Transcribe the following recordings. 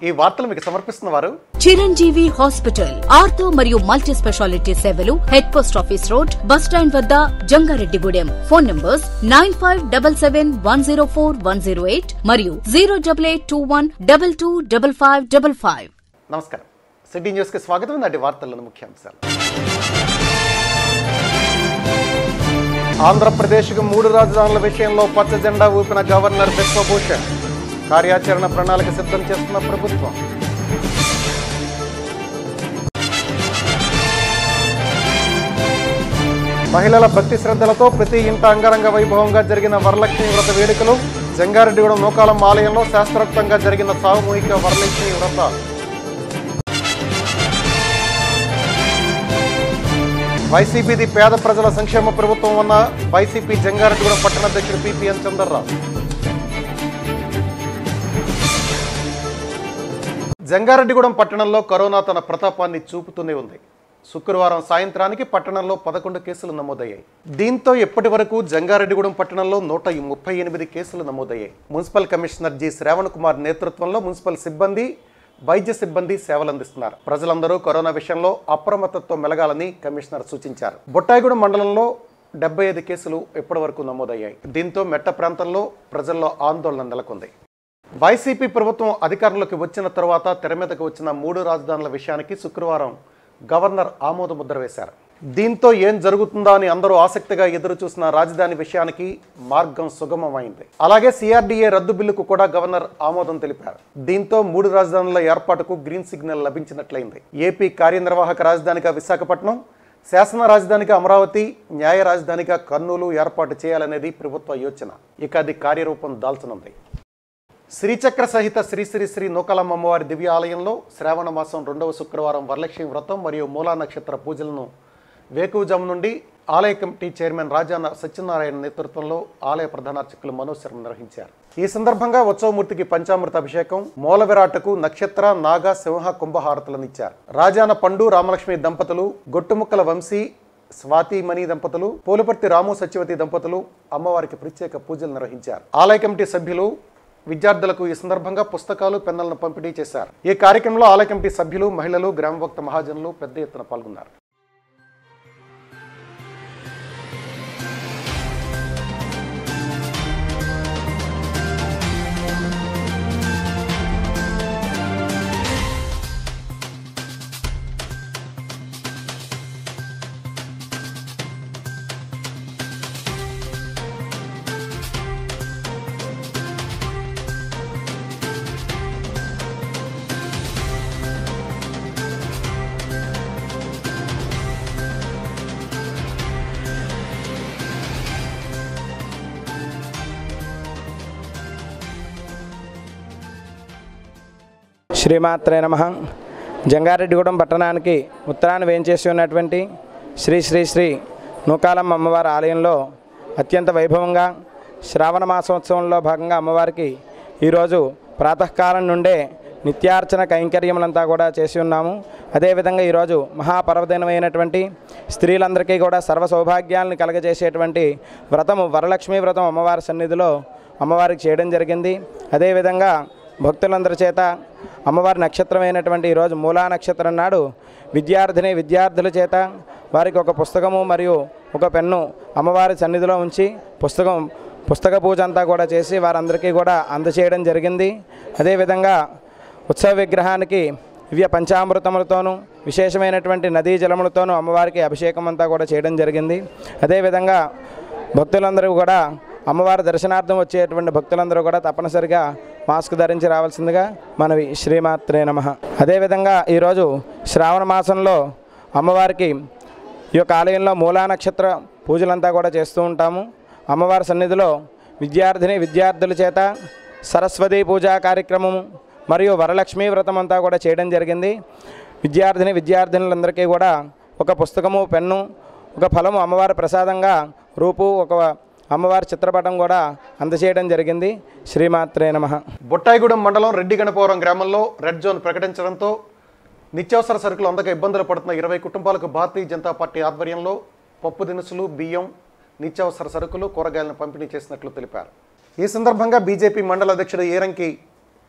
ఈ వార్తలు మీకు సమర్పిస్తున్న వారు చిరంజీవి హాస్పిటల్ ఆర్థో మరియు మల్టీ స్పెషాలిటీ సేవలు head post office road bus stand వద్ద Jangareddygudem phone numbers nine five double seven one zero four one zero eight మరియు zero double eight two one double two double five double five నమస్కారం city న్యూస్కి స్వాగతం నాటి వార్తల్లోని ముఖ్యాంశాలు ఆంధ్రప్రదేశ్కు మూడు రాజధానుల విషయంలో పచ్చ జెండా ఊపిన గవర్నర్ బిశ్వభూషణ్ కార్యాచరణ ప్రణాళిక సిద్ధం చేస్తున్న ప్రభుత్వం మహిళల భక్తి శ్రద్ధలతో ప్రతి ఇంట అంగరంగ వైభవంగా జరిగిన వరలక్ష్మి వ్రత వేడుకలు జంగారెడ్డిగూడెం నూకాలం ఆలయంలో శాస్త్రోక్తంగా జరిగిన సామూహిక వరలక్ష్మి వ్రతాలు వైసీపీది పేద ప్రజల సంక్షేమ ప్రభుత్వం అన్న వైసీపీ జంగారెడ్డిగూడెం పట్టణాధ్యక్షుడు పిపిఎన్ చంద్రరావు జంగారెడ్డిగూడెం పట్టణంలో కరోనా తన ప్రతాపాన్ని చూపుతూనే ఉంది శుక్రవారం సాయంత్రానికి పట్టణంలో పదకొండు కేసులు నమోదయ్యాయి దీంతో ఇప్పటి వరకు జంగారెడ్డిగూడెం పట్టణంలో నూట ముప్పై ఎనిమిది కేసులు నమోదయ్యాయి municipal commissioner G Shravan Kumar నేతృత్వంలో మున్సిపల్ సిబ్బంది వైద్య సిబ్బంది సేవలందిస్తున్నారు ప్రజలందరూ కరోనా విషయంలో అప్రమత్తతో మెలగాలని కమిషనర్ సూచించారు బొట్టాయిగూడెం మండలంలో డెబ్బై ఐదు కేసులు ఇప్పటి వరకు నమోదయ్యాయి దీంతో మెట్ట ప్రాంతంలో ప్రజల్లో ఆందోళన నెలకొంది వైసీపీ ప్రభుత్వం అధికారంలోకి వచ్చిన తరువాత తెర మీదకు వచ్చిన మూడు రాజధానుల విషయానికి శుక్రవారం గవర్నర్ ఆమోద ముద్ర వేశారు దీంతో ఏం జరుగుతుందా అని అందరూ ఆసక్తిగా ఎదురు చూసిన రాజధాని విషయానికి మార్గం సుగమమైంది అలాగే సిఆర్డీఏ రద్దు బిల్లుకు కూడా గవర్నర్ ఆమోదం తెలిపారు దీంతో మూడు రాజధానుల ఏర్పాటుకు గ్రీన్ సిగ్నల్ లభించినట్లయింది ఏపీ కార్యనిర్వాహక రాజధానిగా విశాఖపట్నం శాసన రాజధానిగా అమరావతి న్యాయ రాజధానిగా కర్నూలు ఏర్పాటు చేయాలనేది ప్రభుత్వ యోచన ఇక అది కార్యరూపం దాల్చనుంది శ్రీచక్ర సహిత శ్రీ శ్రీ శ్రీ నూకాలమ్మ అమ్మవారి దివ్య ఆలయంలో శ్రావణ మాసం రెండవ శుక్రవారం వరలక్ష్మి వ్రతం మరియు మూలా నక్షత్ర పూజలను వేకువజాము నుండి ఆలయ కమిటీ చైర్మన్ రాజాన సత్యనారాయణ నేతృత్వంలో ఆలయ ప్రధానార్చకులు మనోజ్ శర్మ నిర్వహించారు ఈ సందర్భంగా ఉత్సవమూర్తికి పంచామృత అభిషేకం మూల విరాటకు నక్షత్ర నాగ సింహ కుంభహారతులను ఇచ్చారు రాజాన పండు రామలక్ష్మి దంపతులు గొట్టుముక్కల వంశీ స్వాతిమణి దంపతులు పోలుపర్తి రాము సత్యవతి దంపతులు అమ్మవారికి ప్రత్యేక పూజలు నిర్వహించారు ఆలయ కమిటీ సభ్యులు విద్యార్థులకు ఈ సందర్భంగా పుస్తకాలు పెన్నులను పంపిణీ చేశారు ఈ కార్యక్రమంలో ఆలయ కమిటీ సభ్యులు మహిళలు గ్రామభక్త మహాజనులు పెద్ద ఎత్తున పాల్గొన్నారు శ్రీమాత్రే నమ జంగారెడ్డిగూడెం పట్టణానికి ఉత్తరాన వేంచేసి ఉన్నటువంటి శ్రీ శ్రీ శ్రీ నూకాలమ్మ అమ్మవారి ఆలయంలో అత్యంత వైభవంగా శ్రావణ మాసోత్సవంలో భాగంగా అమ్మవారికి ఈరోజు ప్రాతకాలం నుండే నిత్యార్చన కైంకర్యములంతా కూడా చేసి ఉన్నాము అదేవిధంగా ఈరోజు మహాపర్వదినమైనటువంటి స్త్రీలందరికీ కూడా సర్వ సౌభాగ్యాలను కలగజేసేటువంటి వ్రతము వరలక్ష్మీ వ్రతం అమ్మవారి సన్నిధిలో అమ్మవారికి చేయడం జరిగింది అదేవిధంగా భక్తులందరి చేత అమ్మవారి నక్షత్రమైనటువంటి ఈరోజు మూలా నక్షత్రం నాడు విద్యార్థిని విద్యార్థుల చేత వారికి ఒక పుస్తకము మరియు ఒక పెన్ను అమ్మవారి సన్నిధిలో ఉంచి పుస్తకం పుస్తక పూజ అంతా కూడా చేసి వారందరికీ కూడా అందచేయడం జరిగింది అదేవిధంగా ఉత్సవ విగ్రహానికి దివ్య పంచామృతములతోనూ విశేషమైనటువంటి నదీ జలములతోనూ అమ్మవారికి అభిషేకం అంతా కూడా చేయడం జరిగింది అదేవిధంగా భక్తులందరూ కూడా అమ్మవారి దర్శనార్థం వచ్చేటువంటి భక్తులందరూ కూడా తప్పనిసరిగా మాస్క్ ధరించి రావాల్సిందిగా మనవి శ్రీమాత్రే నమ అదేవిధంగా ఈరోజు శ్రావణ మాసంలో అమ్మవారికి ఈ యొక్క ఆలయంలో మూలా నక్షత్ర పూజలంతా కూడా చేస్తూ ఉంటాము అమ్మవారి సన్నిధిలో విద్యార్థిని విద్యార్థుల చేత సరస్వతి పూజా కార్యక్రమము మరియు వరలక్ష్మీ వ్రతం అంతా కూడా చేయడం జరిగింది విద్యార్థిని విద్యార్థినులందరికీ కూడా ఒక పుస్తకము పెన్ను ఒక ఫలము అమ్మవారి ప్రసాదంగా రూపు ఒక అమ్మవారి చిత్రపటం కూడా అందచేయడం జరిగింది శ్రీమాత్రే నమ బొట్టాయిగూడెం మండలం రెడ్డి గణపవరం గ్రామంలో రెడ్ జోన్ ప్రకటించడంతో నిత్యావసర సరుకులు అందక ఇబ్బందులు పడుతున్న ఇరవై కుటుంబాలకు భారతీయ జనతా పార్టీ ఆధ్వర్యంలో పప్పు దినుసులు బియ్యం నిత్యావసర సరుకులు కూరగాయలను పంపిణీ చేసినట్లు తెలిపారు ఈ సందర్భంగా బీజేపీ మండల అధ్యక్షుడు ఏరంకి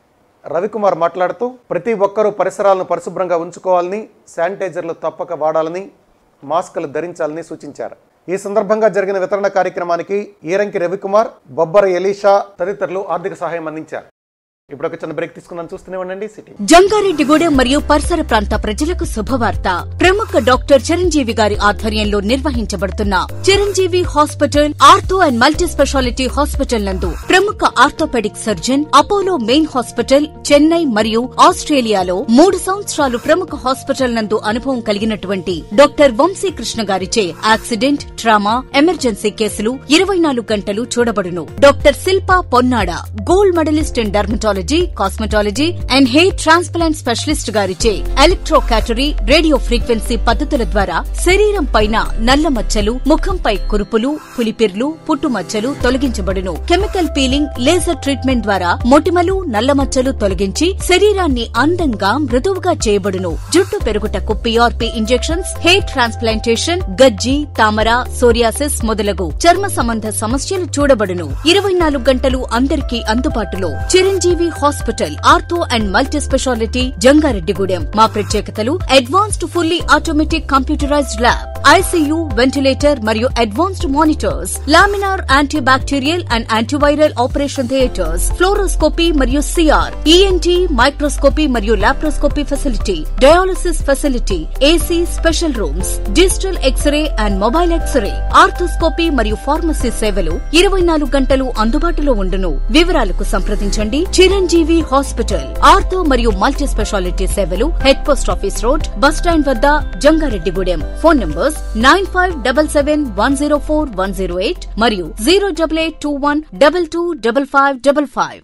రవికుమార్ మాట్లాడుతూ ప్రతి ఒక్కరూ పరిసరాలను పరిశుభ్రంగా ఉంచుకోవాలని శానిటైజర్లు తప్పక వాడాలని మాస్కులు ధరించాలని సూచించారు ఈ సందర్భంగా జరిగిన వితరణ కార్యక్రమానికి ఈరంకి రవికుమార్ బొబ్బర ఎలీషా తదితరులు ఆర్థిక సహాయం అందించారు ఇప్పుడు ఒక చిన్న బ్రేక్ తీసుకుందాం చూస్తూనే ఉండండి సిటీ జంగారెడ్డిగూడెం మరియు పరిసర ప్రాంత ప్రజలకు శుభవార్త ప్రముఖ డాక్టర్ చిరంజీవి గారి ఆధ్వర్యంలో నిర్వహించబడుతున్న Chiranjeevi hospital ortho and multi speciality hospital నందు ప్రముఖ orthopaedic surgeon Apollo main hospital Chennai మరియు ఆస్ట్రేలియాలో మూడు సంవత్సరాలు ప్రముఖ హాస్పిటల్ నందు అనుభవం కలిగినటువంటి డాక్టర్ వంశీ కృష్ణ గారిచే యాక్సిడెంట్ ట్రామా ఎమర్జెన్సీ కేసులు ఇరవై నాలుగు గంటలు చూడబడును doctor Shilpa Ponnada gold medalist in dermatology cosmetology and hair transplant specialist గారిచే ఎలక్ట్రో క్యాటరీ రేడియో ఫ్రీక్వెన్సీ పద్ధతుల ద్వారా శరీరం పైన నల్ల మచ్చలు ముఖంపై కురుపులు పులిపిర్లు పుట్టుమచ్చలు తొలగించబడును కెమికల్ పీలింగ్ లేజర్ ట్రీట్మెంట్ ద్వారా మొటిమలు నల్ల మచ్చలు తొలగించి శరీరాన్ని అందంగా మృదువుగా చేయబడును జుట్టు పెరుగుటకు పిఆర్పి ఇంజెక్షన్స్ హెయిర్ ట్రాన్స్ప్లాంటేషన్ గజ్జి తామర సోరియాసిస్ మొదలగు చర్మ సంబంధ సమస్యలు చూడబడును ఇరవై నాలుగు గంటలు అందరికీ అందుబాటులో Chiranjeevi hospital ortho and multi speciality Jangareddygudem మా ప్రత్యేకతలు advanced fully automatic computerised lab ICU ventilator మరియు advanced monitors laminar anti bacterial and antiviral operation theatres fluoroscopy మరియు సిఆర్ ఈఎన్టీ మైక్రోస్కోపీ మరియు laparoscopy facility dialysis facility AC special rooms digital x-ray and mobile x-ray arthroscopy మరియు pharmacy సేవలు ఇరవై నాలుగు గంటలు అందుబాటులో ఉండును వివరాలకు సంప్రదించండి చిరంజీవి హాస్పిటల్ ఆర్థో మరియు మల్టీ స్పెషాలిటీ సేవలు head post office road bus stand వద్ద Jangareddygudem phone numbers nine five double seven one zero four one zero eight మరియు zero double eight two one double two double five double five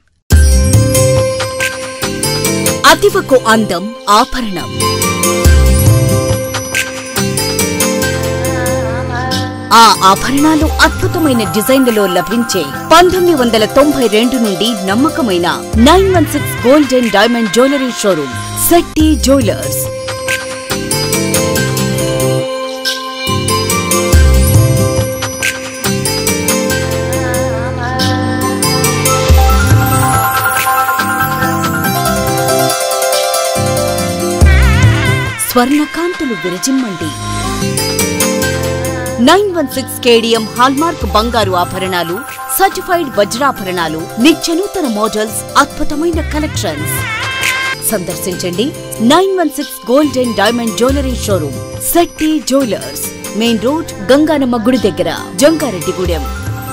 అతివకు అందం ఆభరణం ఆ ఆభరణాలు అద్భుతమైన డిజైన్లలో లభించే పంతొమ్మిది వందల తొంభై రెండు నుండి నమ్మకమైన nine one six gold and diamond jewellery showroom Shetty jewellers స్వర్ణకాంతులు విరజిమ్మండి nine one six KDM hallmark బంగారు ఆభరణాలు సర్టిఫైడ్ వజ్రాభరణాలు నిత్యనూతన మోడల్స్ అద్భుతమైన కలెక్షన్స్ సందర్శించండి nine one six gold and diamond jewellery showroom Shetty jewellers main road Gangamma గుడి దగ్గర Jangareddygudem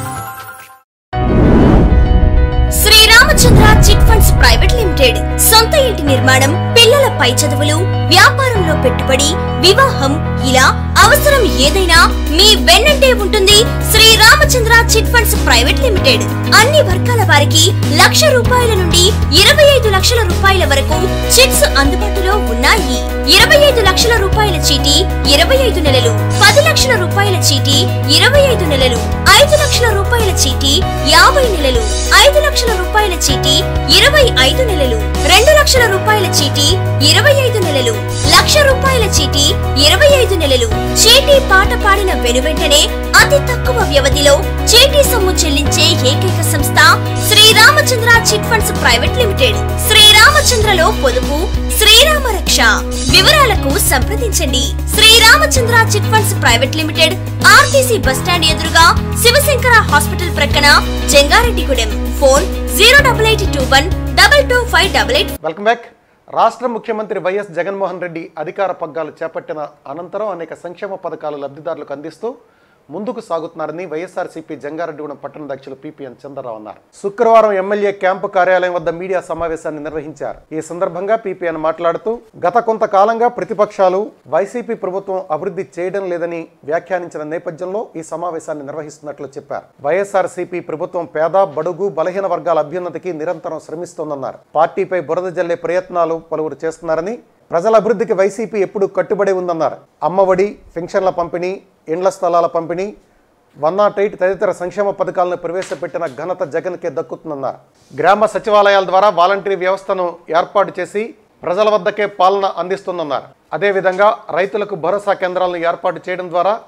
Sriramachandra chit funds private limited సొంత ఇంటి నిర్మాణం పిల్లల పై చదువులు వ్యాపారంలో పెట్టుబడి వివాహం ఇలా అవసరం ఏదైనా మీ వెన్నంటే ఉంటుంది Sri Ramachandra chit funds private limited అన్ని వర్గాల వారికి లక్ష రూపాయల నుండి ఇరవై ఐదు లక్షల రూపాయల వరకు చిట్స్ అందుబాటులో ఉన్నాయి ఇరవై ఐదు లక్షల రూపాయల చీటీ ఇరవై ఐదు నెలలు పది లక్షల రూపాయల చీటీ ఇరవై ఐదు నెలలు ఐదు లక్షల రూపాయల చీటీ యాభై నెలలు ఐదు లక్షల రూపాయల చీటీ ఇరవై ఐదు నెలలు రెండు లక్షల రూపాయల చీటీ ఇరవై ఐదు నెలలు లక్ష రూపాయల చీటీ ఇరవై ఐదు నెలలు చీటీ పాట పాడిన వెనువెంటనే అతి తక్కువ వ్యవధిలో చీటీ సొమ్ము చెల్లించే ఏకైక సంస్థ Sriramachandra chit funds private limited శ్రీరామచంద్రలో పొదుపు శ్రీరామ రక్ష వివరాలకు సంప్రదించండి Sriramachandra chit funds private limited RTC bus stand ఎదురుగా శివశంకర హాస్పిటల్ ప్రక్కన Jangareddygudem phone zero double eight two one double two five double eight welcome back రాష్ట్ర ముఖ్యమంత్రి వైఎస్ జగన్మోహన్ రెడ్డి అధికార పగ్గాలు చేపట్టిన అనంతరం అనేక సంక్షేమ పథకాలు లబ్ధిదారులకు అందిస్తూ ముందుకు సాగుతున్నారని వైఎస్ఆర్సీపీ జంగారెడ్డిగూడెం పట్టణ అధ్యక్షులు పీపీఎన్ చంద్రరావు అన్నారు శుక్రవారం ఎమ్మెల్యే క్యాంపు కార్యాలయం వద్ద మీడియా సమావేశాన్ని నిర్వహించారు ఈ సందర్భంగా పీపీఎన్ మాట్లాడుతూ గత కొంతకాలంగా ప్రతిపక్షాలు వైసీపీ ప్రభుత్వం అభివృద్ధి చేయడం లేదని వ్యాఖ్యానించిన నేపథ్యంలో ఈ సమావేశాన్ని నిర్వహిస్తున్నట్లు చెప్పారు వైఎస్ఆర్సీపీ ప్రభుత్వం పేద బడుగు బలహీన వర్గాల అభ్యున్నతికి నిరంతరం శ్రమిస్తోందన్నారు పార్టీపై బురద జల్లే ప్రయత్నాలు పలువురు చేస్తున్నారని ప్రజల అభివృద్ధికి వైసీపీ ఎప్పుడు కట్టుబడి ఉందన్నారు అమ్మఒడి పెన్షన్ల పంపిణీ ఇండ్ల స్థలాల పంపిణీ వన్ నాట్ ఎయిట్ తదితర సంక్షేమ పథకాలను ప్రవేశపెట్టిన ఘనత జగన్కే దక్కుతుందన్నారు గ్రామ సచివాలయాల ద్వారా వాలంటరీ వ్యవస్థను ఏర్పాటు చేసి ప్రజల వద్దకే పాలన అందిస్తుందన్నారు అదేవిధంగా రైతులకు భరోసా కేంద్రాలను ఏర్పాటు చేయడం ద్వారా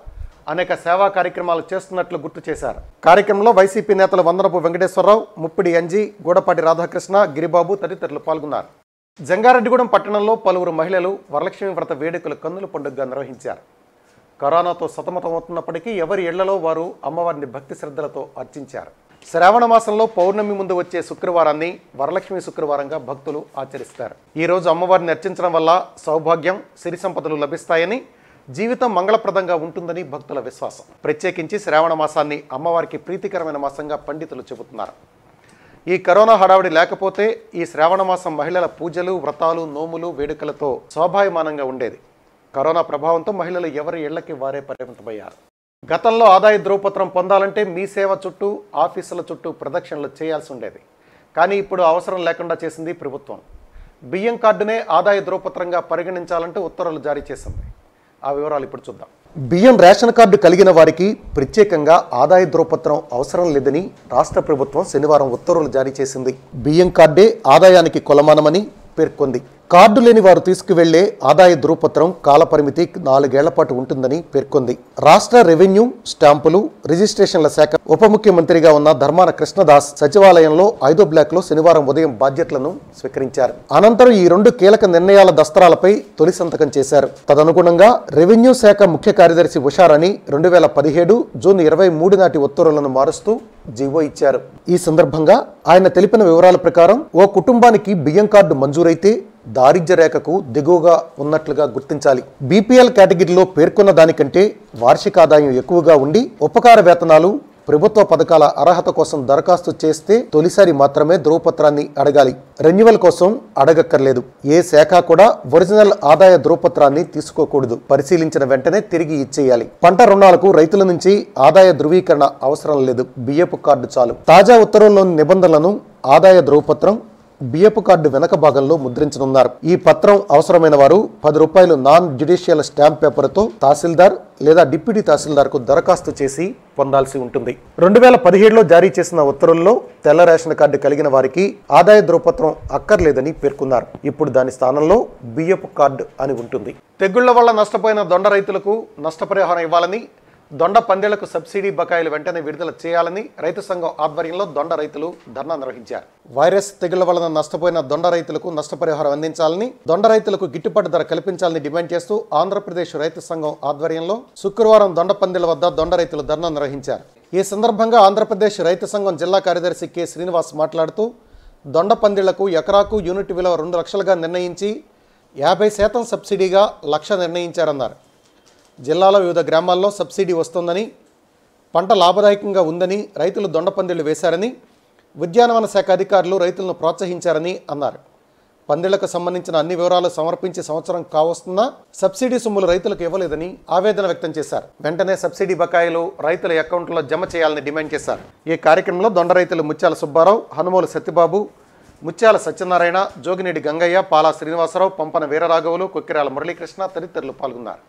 అనేక సేవా కార్యక్రమాలు చేస్తున్నట్లు గుర్తు చేశారు కార్యక్రమంలో వైసీపీ నేతలు వందనపు వెంకటేశ్వరరావు ముప్పిడి అంజి గూడపాటి రాధాకృష్ణ గిరిబాబు తదితరులు పాల్గొన్నారు జంగారెడ్డిగూడెం పట్టణంలో పలువురు మహిళలు వరలక్ష్మి వ్రత వేడుకలు కన్నుల పండుగగా నిర్వహించారు కరోనాతో సతమతమవుతున్నప్పటికీ ఎవరి ఇళ్లలో వారు అమ్మవారిని భక్తి శ్రద్ధలతో అర్చించారు శ్రావణ మాసంలో పౌర్ణమి ముందు వచ్చే శుక్రవారాన్ని వరలక్ష్మి శుక్రవారంగా భక్తులు ఆచరిస్తారు ఈ రోజు అమ్మవారిని అర్చించడం వల్ల సౌభాగ్యం సిరి సంపదలు లభిస్తాయని జీవితం మంగళప్రదంగా ఉంటుందని భక్తుల విశ్వాసం ప్రత్యేకించి శ్రావణ మాసాన్ని అమ్మవారికి ప్రీతికరమైన మాసంగా పండితులు చెబుతున్నారు ఈ కరోనా హడావిడి లేకపోతే ఈ శ్రావణ మాసం మహిళల పూజలు వ్రతాలు నోములు వేడుకలతో శోభాయమానంగా ఉండేది కరోనా ప్రభావంతో మహిళలు ఎవరి ఇళ్లకి వారే పరిమితమయ్యారు గతంలో ఆదాయ ధ్రువపత్రం పొందాలంటే మీ సేవ చుట్టూ ఆఫీసుల చుట్టూ ప్రదక్షిణలు చేయాల్సి ఉండేది కానీ ఇప్పుడు అవసరం లేకుండా చేసింది ప్రభుత్వం బియ్యం కార్డునే ఆదాయ ధ్రువపత్రంగా పరిగణించాలంటూ ఉత్తర్వులు జారీ చేసింది ఆ వివరాలు ఇప్పుడు చూద్దాం బియ్యం రేషన్ కార్డు కలిగిన వారికి ప్రత్యేకంగా ఆదాయ ధ్రువపత్రం అవసరం లేదని రాష్ట్ర ప్రభుత్వం శనివారం ఉత్తర్వులు జారీ చేసింది బియ్యం కార్డే ఆదాయానికి కొలమానమని పేర్కొంది కార్డు లేని వారు తీసుకువెళ్లే ఆదాయ ధృవపత్రం కాలపరిమితి నాలుగేళ్ల పాటు ఉంటుందని పేర్కొంది రాష్ట్ర రెవెన్యూ స్టాంపులు రిజిస్ట్రేషన్ల శాఖ ఉప ముఖ్యమంత్రిగా ఉన్న ధర్మాన కృష్ణదాస్ సచివాలయంలో ఐదో బ్లాక్ లో శనివారం ఉదయం బాధ్యతలను స్వీకరించారు అనంతరం ఈ రెండు కీలక నిర్ణయాల దస్త్రాలపై తొలి సంతకం చేశారు తదనుగుణంగా రెవెన్యూ శాఖ ముఖ్య కార్యదర్శి ఉషారని రెండు వేల పదిహేడు జూన్ ఇరవై మూడు నాటి ఉత్తర్వులను మారుస్తూ జీవో ఇచ్చారు ఈ సందర్భంగా ఆయన తెలిపిన వివరాల ప్రకారం ఓ కుటుంబానికి బియ్యం కార్డు మంజూరైతే దారిద్ర్య రేఖకు దిగువగా ఉన్నట్లుగా గుర్తించాలి బీపీఎల్ కేటగిరీలో పేర్కొన్న దానికంటే వార్షిక ఆదాయం ఎక్కువగా ఉండి ఉపకార వేతనాలు ప్రభుత్వ పథకాల అర్హత కోసం దరఖాస్తు చేస్తే తొలిసారి మాత్రమే ధ్రువపత్రాన్ని అడగాలి రెన్యువల్ కోసం అడగక్కర్లేదు ఏ శాఖ కూడా ఒరిజినల్ ఆదాయ ధ్రువపత్రాన్ని తీసుకోకూడదు పరిశీలించిన వెంటనే తిరిగి ఇచ్చేయాలి పంట రుణాలకు రైతుల నుంచి ఆదాయ ధృవీకరణ అవసరం లేదు బియ్యపు కార్డు చాలు తాజా ఉత్తర్వుల్లోని నిబంధనలను ఆదాయ ధ్రువపత్రం బియ్యపు కార్డు వెనక భాగంలో ముద్రించనున్నారు ఈ పత్రం అవసరమైన వారు పది రూపాయలు నాన్ జ్యుడిషియల్ స్టాంప్ పేపర్తో తహసీల్దార్ లేదా డిప్యూటీ తహసీల్దార్కు దరఖాస్తు చేసి పొందాల్సి ఉంటుంది రెండు వేల పదిహేడులో జారీ చేసిన ఉత్తర్వుల్లో తెల్ల రేషన్ కార్డు కలిగిన వారికి ఆదాయ ధ్రువపత్రం అక్కర్లేదని పేర్కొన్నారు ఇప్పుడు దాని స్థానంలో బియ్యపు కార్డు అని ఉంటుంది తెగుళ్ల వల్ల నష్టపోయిన దొండ రైతులకు నష్టపరిహారం ఇవ్వాలని దొండ పందేళ్లకు సబ్సిడీ బకాయిలు వెంటనే విడుదల చేయాలని రైతు సంఘం ఆధ్వర్యంలో దొండ రైతులు ధర్నా నిర్వహించారు వైరస్ తెగుళ్ల వలన నష్టపోయిన దొండ రైతులకు నష్టపరిహారం అందించాలని దొండ రైతులకు గిట్టుబాటు ధర కల్పించాలని డిమాండ్ చేస్తూ ఆంధ్రప్రదేశ్ రైతు సంఘం ఆధ్వర్యంలో శుక్రవారం దొండ పందిల వద్ద దొండ రైతులు ధర్నా నిర్వహించారు ఈ సందర్భంగా ఆంధ్రప్రదేశ్ రైతు సంఘం జిల్లా కార్యదర్శి కె శ్రీనివాస్ మాట్లాడుతూ దొండ పందిళ్లకు ఎకరాకు యూనిట్ విలువ రెండు లక్షలుగా నిర్ణయించి యాభై శాతం సబ్సిడీగా లక్ష నిర్ణయించారన్నారు జిల్లాలో వివిధ గ్రామాల్లో సబ్సిడీ వస్తుందని పంట లాభదాయకంగా ఉందని రైతులు దొండపందిళ్లు వేశారని ఉద్యానవన శాఖ అధికారులు రైతులను ప్రోత్సహించారని అన్నారు పందిళ్లకు సంబంధించిన అన్ని వివరాలు సమర్పించి సంవత్సరం కావస్తున్నా సబ్సిడీ సొమ్ములు రైతులకు ఇవ్వలేదని ఆవేదన వ్యక్తం చేశారు వెంటనే సబ్సిడీ బకాయిలు రైతుల అకౌంట్లో జమ చేయాలని డిమాండ్ చేశారు ఈ కార్యక్రమంలో దొండ రైతులు ముత్యాల సుబ్బారావు హనుమూలు సత్యబాబు ముత్యాల సత్యనారాయణ జోగినేడి గంగయ్య పాలా శ్రీనివాసరావు పంపన వీరరాఘవులు కొక్కిరాల మురళీకృష్ణ తదితరులు పాల్గొన్నారు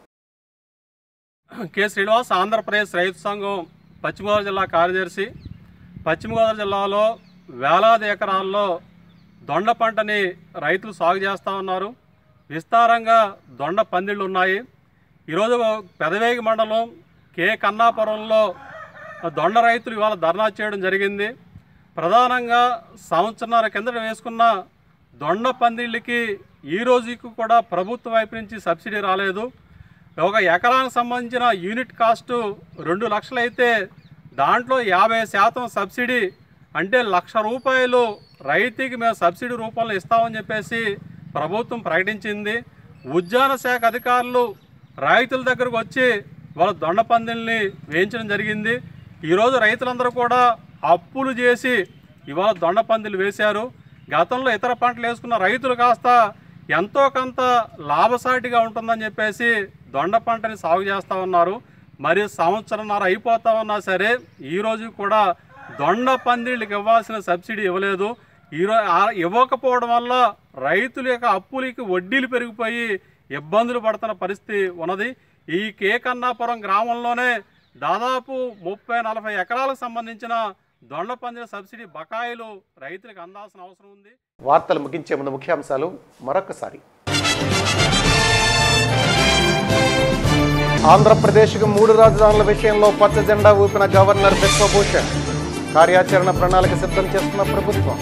కె శ్రీనివాస్ ఆంధ్రప్రదేశ్ రైతు సంఘం పశ్చిమ గోదావరి జిల్లా కార్యదర్శి పశ్చిమ గోదావరి జిల్లాలో వేలాది ఎకరాల్లో దొండ పంటని రైతులు సాగు చేస్తూ ఉన్నారు విస్తారంగా దొండ పందిళ్ళు ఉన్నాయి ఈరోజు పెదవేగి మండలం కే కన్నాపురంలో దొండ రైతులు ఇవాళ ధర్నా చేయడం జరిగింది ప్రధానంగా సంవత్సరాల కిందట వేసుకున్న దొండ పందిళ్ళకి ఈ రోజుకి కూడా ప్రభుత్వం వైపు నుంచి సబ్సిడీ రాలేదు ఒక ఎకరానికి సంబంధించిన యూనిట్ కాస్ట్ రెండు లక్షలైతే దాంట్లో యాభై శాతం సబ్సిడీ అంటే లక్ష రూపాయలు రైతుకి మేము సబ్సిడీ రూపంలో ఇస్తామని చెప్పేసి ప్రభుత్వం ప్రకటించింది ఉద్యాన శాఖ అధికారులు రైతుల దగ్గరకు వచ్చి వాళ్ళ దొండ పందిల్ని వేయించడం జరిగింది ఈరోజు రైతులందరూ కూడా అప్పులు చేసి ఇవాళ దొండ పందిలు వేశారు గతంలో ఇతర పంటలు వేసుకున్న రైతులు కాస్త ఎంతో కొంత లాభసాటిగా ఉంటుందని చెప్పేసి దొండ పంటని సాగు చేస్తూ ఉన్నారు మరి సంవత్సరంన్నర అయిపోతా ఉన్నా సరే ఈరోజు కూడా దొండ పందిళ్ళకి ఇవ్వాల్సిన సబ్సిడీ ఇవ్వలేదు ఈరోజు ఇవ్వకపోవడం వల్ల రైతుల యొక్క అప్పులకి వడ్డీలు పెరిగిపోయి ఇబ్బందులు పడుతున్న పరిస్థితి ఉన్నది ఈ కేకన్నాపురం గ్రామంలోనే దాదాపు ముప్పై నలభై ఎకరాలకు సంబంధించిన దొండ పందిల సబ్సిడీ బకాయిలు రైతులకు అందాల్సిన అవసరం ఉంది వార్తలు ముగించే ముందు ముఖ్యాంశాలు మరొకసారి ఆంధ్రప్రదేశ్కు మూడు రాజధానుల విషయంలో పచ్చ జెండా ఊపిన గవర్నర్ బిశ్వభూషణ్ కార్యాచరణ ప్రణాళిక సిద్ధం చేస్తున్న ప్రభుత్వం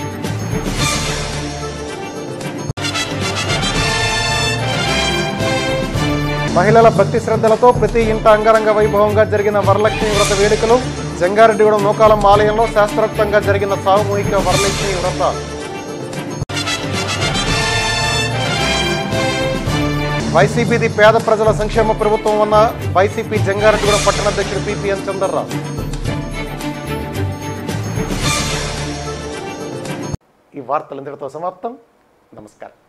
మహిళల భక్తి శ్రద్ధలతో ప్రతి ఇంట అంగరంగ వైభవంగా జరిగిన వరలక్ష్మి వ్రత వేడుకలు జంగారెడ్డిగూడెం నూకాలం ఆలయంలో శాస్త్రోక్తంగా జరిగిన సామూహిక వరలక్ష్మి వ్రతాలు వైసీపీది పేద ప్రజల సంక్షేమ ప్రభుత్వం ఉన్న వైసీపీ జంగారెడ్డిగూడెం పట్టణాధ్యక్షుడు పిపిఎన్ చంద్రరావు ఈ వార్తలు ఇంతటితో సమాప్తం నమస్కారం